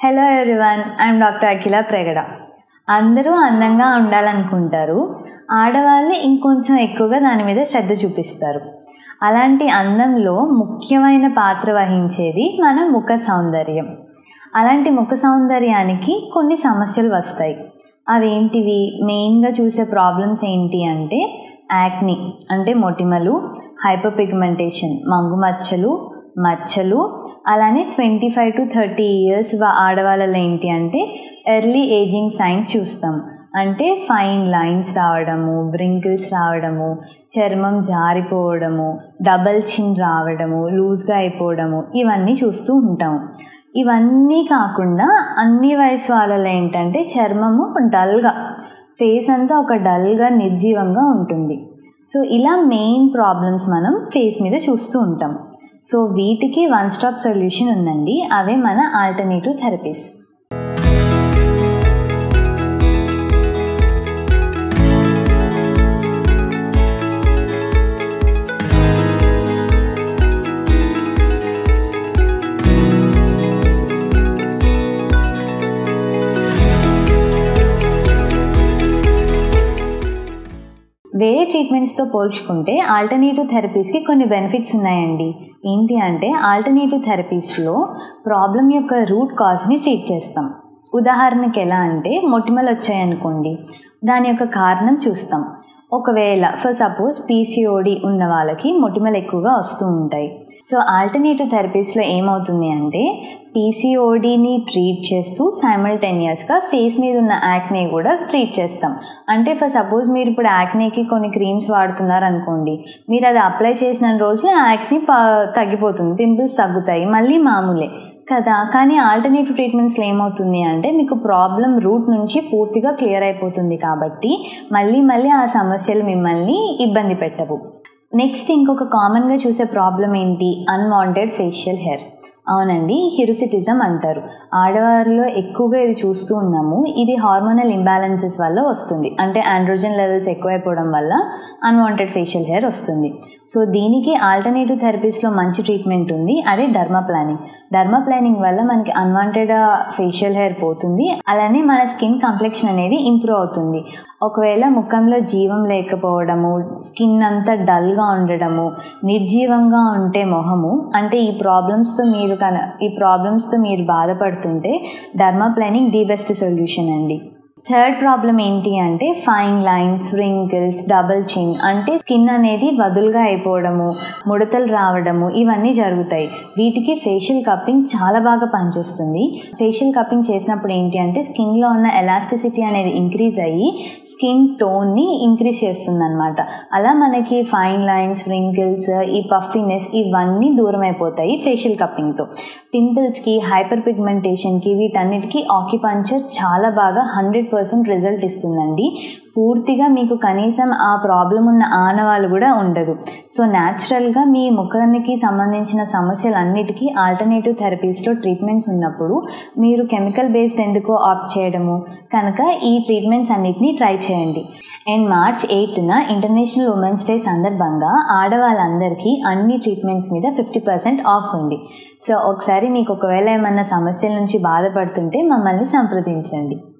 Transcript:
hello everyone I'm doctor Akhila Pregada అందరూ అందంగా ఉండాలనుకుంటారు ఆడవాళ్ళు ఇంకొంచెం ఎక్కువగా దాని మీద శ్రద్ధ చూపిస్తారు అలాంటి అందంలో ముఖ్యమైన పాత్ర వహించేది మన ముఖ సౌందర్యం అలాంటి ముఖ సౌందర్యానికి కొన్ని సమస్యలు వస్తాయి అవేంటివి మెయిన్గా చూసే ప్రాబ్లమ్స్ ఏంటి అంటే యాక్ని అంటే మొటిమలు హైపర్ పిగ్మెంటేషన్ మంగు మచ్చలు మచ్చలు అలానే twenty five to thirty years ఆడవాళ్ళలో ఏంటి అంటే ఎర్లీ ఏజింగ్ సైన్స్ చూస్తాం అంటే ఫైన్ లైన్స్ రావడము బ్రింకిల్స్ రావడము చర్మం జారిపోవడము డబల్ చిన్ రావడము లూజ్గా అయిపోవడము ఇవన్నీ చూస్తూ ఉంటాము ఇవన్నీ కాకుండా అన్ని వయసు వాళ్ళలో ఏంటంటే చర్మము డల్గా ఫేస్ అంతా ఒక డల్గా నిర్జీవంగా ఉంటుంది సో ఇలా మెయిన్ ప్రాబ్లమ్స్ మనం ఫేస్ మీద చూస్తూ ఉంటాం సో వీటికి వన్ స్టాప్ సొల్యూషన్ ఉందండి అవే మన ఆల్టర్నేటివ్ థెరపీస్ వేరే ట్రీట్మెంట్స్తో పోల్చుకుంటే ఆల్టర్నేటివ్ థెరపీస్కి కొన్ని బెనిఫిట్స్ ఉన్నాయండి ఏంటి అంటే ఆల్టర్నేటివ్ థెరపీస్లో ప్రాబ్లం యొక్క రూట్ కాజ్ని ట్రీట్ చేస్తాం ఉదాహరణకి ఎలా అంటే మొటిమలు వచ్చాయనుకోండి దాని యొక్క కారణం చూస్తాం ఒకవేళ ఫర్ సపోజ్ పీసీఓడి ఉన్న వాళ్ళకి మొటిమలు ఎక్కువగా వస్తూ ఉంటాయి సో ఆల్టర్నేటివ్ థెరపీస్లో ఏమవుతుంది అంటే పీసీఓడిని ట్రీట్ చేస్తూ సైమల్టేనియస్గా ఫేస్ మీద ఉన్న యాక్నే కూడా ట్రీట్ చేస్తాం అంటే ఫర్ సపోజ్ మీరు ఇప్పుడు యాక్నేకి కొన్ని క్రీమ్స్ వాడుతున్నారు అనుకోండి మీరు అది అప్లై చేసిన రోజులు యాక్ని తగ్గిపోతుంది పింపుల్స్ తగ్గుతాయి మళ్ళీ మామూలే కదా కానీ ఆల్టర్నేటివ్ ట్రీట్మెంట్స్లో ఏమవుతుంది అంటే మీకు ప్రాబ్లం రూట్ నుంచి పూర్తిగా క్లియర్ అయిపోతుంది కాబట్టి మళ్ళీ మళ్ళీ ఆ సమస్యలు మిమ్మల్ని ఇబ్బంది పెట్టవు నెక్స్ట్ ఇంకొక కామన్గా చూసే ప్రాబ్లం ఏంటి అన్వాంటెడ్ ఫేషియల్ హెయిర్ అవునండి హిరుసిటిజం అంటారు ఆడవారిలో ఎక్కువగా ఇది చూస్తూ ఉన్నాము ఇది హార్మోనల్ ఇంబ్యాలెన్సెస్ వల్ల వస్తుంది అంటే ఆండ్రోజన్ లెవెల్స్ ఎక్కువైపోవడం వల్ల అన్వాంటెడ్ ఫేషియల్ హెయిర్ వస్తుంది సో దీనికి ఆల్టర్నేటివ్ థెరపీస్లో మంచి ట్రీట్మెంట్ ఉంది అదే డర్మా ప్లానింగ్ డర్మా ప్లానింగ్ వల్ల మనకి అన్వాంటెడ్ ఫేషియల్ హెయిర్ పోతుంది అలానే మన స్కిన్ కంప్లెక్షన్ అనేది ఇంప్రూవ్ అవుతుంది ఒకవేళ ముఖంలో జీవం లేకపోవడము స్కిన్ అంతా డల్గా ఉండడము నిర్జీవంగా ఉంటే మొహము అంటే ఈ ప్రాబ్లమ్స్తో మీరు కన ఈ ప్రాబ్లమ్స్తో మీరు బాధపడుతుంటే derma planing the best solution అండి థర్డ్ ప్రాబ్లం ఏంటి అంటే ఫైన్ లైన్స్ రింకిల్స్ డబుల్ చిన్ అంటే స్కిన్ అనేది వదులుగా అయిపోవడము ముడతలు రావడము ఇవన్నీ జరుగుతాయి వీటికి ఫేషియల్ కప్పింగ్ చాలా బాగా పనిచేస్తుంది ఫేషియల్ కప్పింగ్ చేసినప్పుడు ఏంటి అంటే స్కిన్లో ఉన్న ఎలాస్టిసిటీ అనేది ఇంక్రీజ్ అయ్యి స్కిన్ టోన్ని ఇంక్రీజ్ చేస్తుంది అనమాట అలా మనకి ఫైన్ లైన్స్ రింకిల్స్ ఈ పఫినెస్ ఇవన్నీ దూరం అయిపోతాయి ఫేషియల్ కప్పింగ్తో పింపుల్స్కి హైపర్ పిగ్మెంటేషన్కి వీటన్నిటికీ ఆక్యుపంచర్ చాలా బాగా హండ్రెడ్ పర్సెంట్ రిజల్ట్ ఇస్తుందండి పూర్తిగా మీకు కనీసం ఆ ప్రాబ్లం ఉన్న ఆనవాళ్ళు కూడా ఉండదు సో న్యాచురల్గా మీ ముఖానికి సంబంధించిన సమస్యలన్నిటికీ ఆల్టర్నేటివ్ థెరపీస్లో ట్రీట్మెంట్స్ ఉన్నప్పుడు మీరు కెమికల్ బేస్డ్ ఎందుకో ఆప్ట్ చేయడము కనుక ఈ ట్రీట్మెంట్స్ అన్నిటినీ ట్రై చేయండి అండ్ మార్చ్ ఎయిత్న ఇంటర్నేషనల్ ఉమెన్స్ డే సందర్భంగా ఆడవాళ్ళందరికీ అన్ని ట్రీట్మెంట్స్ మీద ఫిఫ్టీ పర్సెంట్ ఆఫ్ ఉంది సో ఒకసారి మీకు ఒకవేళ ఏమన్నా సమస్యల నుంచి బాధపడుతుంటే మమ్మల్ని సంప్రదించండి